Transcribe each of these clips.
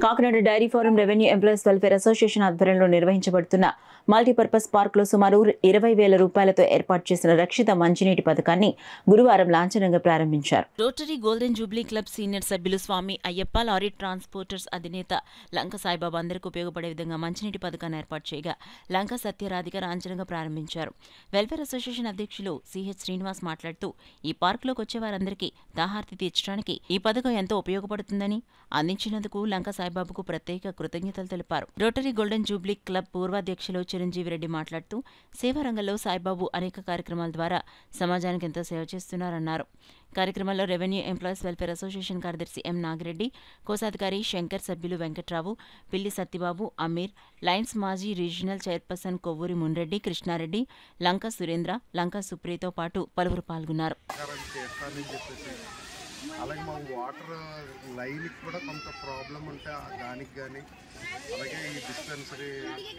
Kakinada dairy farm revenue employees welfare association ఆధ్వర్యంలో నిర్వహించబడుతున్న multipurpose park లో సుమారు ఇరవై వేల రూపాయలతో ఏర్పాటు చేసిన రక్షిత మంచినీటి పథకాన్ని గురువారం లాంఛనంగా ప్రారంభించారు rotary golden jubilee club senior సభ్యులు స్వామి అయ్యప్ప లారీ ట్రాన్స్పోర్టర్స్ అధినేత లంక సాయిబాబా అందరికీ ఉపయోగపడే విధంగా మంచినీటి పథకాన్ని ఏర్పాటు చేయగా లంక సత్యరాధిక లాంఛనంగా ప్రారంభించారు వెల్ఫేర్ అసోసియేషన్ అధ్యక్షులు సిహెచ్ శ్రీనివాస్ మాట్లాడుతూ ఈ పార్కులోకి వచ్చే వారందరికీ దాహార్తి తీర్చడానికి ఈ పథకం ఎంతో ఉపయోగపడుతుందని అందించినందుకు లంక సాయిబాబాకు ప్రత్యేక కృతజ్ఞతలు తెలిపారు రోటరీ గోల్డెన్ జూబ్లీ క్లబ్ పూర్వాధ్యక్షులు చిరంజీవి రెడ్డి మాట్లాడుతూ సేవా రంగంలో సాయిబాబు అనేక కార్యక్రమాల ద్వారా సమాజానికి ఎంతో సేవ చేస్తున్నారన్నారు కార్యక్రమంలో రెవెన్యూ ఎంప్లాయీస్ వెల్ఫేర్ అసోసియేషన్ కార్యదర్శి ఎం నాగిరెడ్డి కోశాధికారి శంకర్ సభ్యులు వెంకట్రావు పిల్లి సత్యబాబు అమీర్ లయన్స్ మాజీ రీజనల్ చైర్పర్సన్ కొవ్వూరి మున్రెడ్డి కృష్ణారెడ్డి లంక సురేంద్ర లంక సుప్రియతో పాటు పలువురు పాల్గొన్నారు ప్రకారం చేస్తానని చెప్పేసి అలాగే మా వాటర్ లైన్కి కూడా కొంత ప్రాబ్లం ఉంటే ఆ దానికి కానీ అలాగే ఈ డిస్పెన్సరీ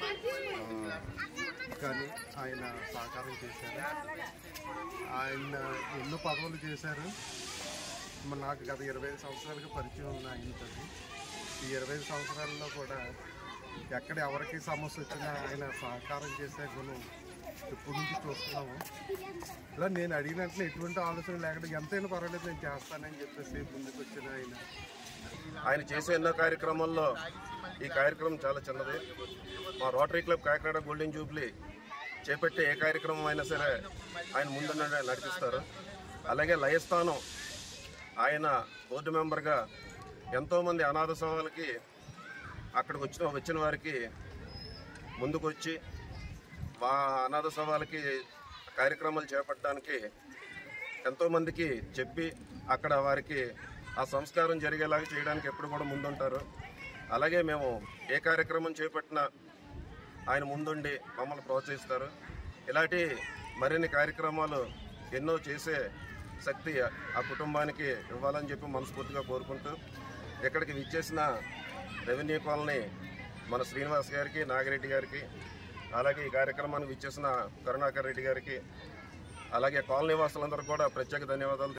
కానీ ఆయన సహకారం చేశారు ఆయన ఎన్నో పదవులు చేశారు మరి నాకు గత ఇరవై ఐదు సంవత్సరాలుగా పరిచయం ఉంది ఆయనతో ఈ ఇరవై ఐదు సంవత్సరాల్లో కూడా ఎక్కడ ఎవరికి సమస్య వచ్చినా ఆయన సహకారం చేసే గుణం ఎప్పటి నుంచి చూస్తున్నాము ఇలా నేను అడిగినట్లు ఎటువంటి ఆలోచన లేకుండా ఎంతైనా పర్వాలేదు నేను చేస్తానని చెప్పేసి ముందుకు వచ్చిన ఆయన ఆయన చేసే ఎన్నో కార్యక్రమాల్లో ఈ కార్యక్రమం చాలా చిన్నది మా rotary club Kakinada golden jubilee చేపట్టే ఏ కార్యక్రమం అయినా సరే ఆయన ముందు నడిపిస్తారు అలాగే లయస్థానం ఆయన బోర్డు మెంబర్గా ఎంతోమంది అనాథ సభలకి అక్కడికి వచ్చిన వచ్చిన వారికి ముందుకొచ్చి మా అనాథ సభలకి కార్యక్రమాలు చేపట్టడానికి ఎంతోమందికి చెప్పి అక్కడ వారికి ఆ సంస్కారం జరిగేలాగా చేయడానికి ఎప్పుడు కూడా ముందుంటారు అలాగే మేము ఏ కార్యక్రమం చేపట్టినా ఆయన ముందుండి మమ్మల్ని ప్రోత్సహిస్తారు ఇలాంటి మరిన్ని కార్యక్రమాలు ఎన్నో చేసే శక్తి ఆ కుటుంబానికి ఇవ్వాలని చెప్పి మనస్ఫూర్తిగా కోరుకుంటూ ఇక్కడికి విచ్చేసిన రెవెన్యూ కాలనీ మన శ్రీనివాస్ గారికి నాగిరెడ్డి గారికి అలాగే ఈ కార్యక్రమానికి విచ్చేసిన కరుణాకర్ రెడ్డి గారికి అలాగే కాలనీ వాసులందరూ కూడా ప్రత్యేక ధన్యవాదాలు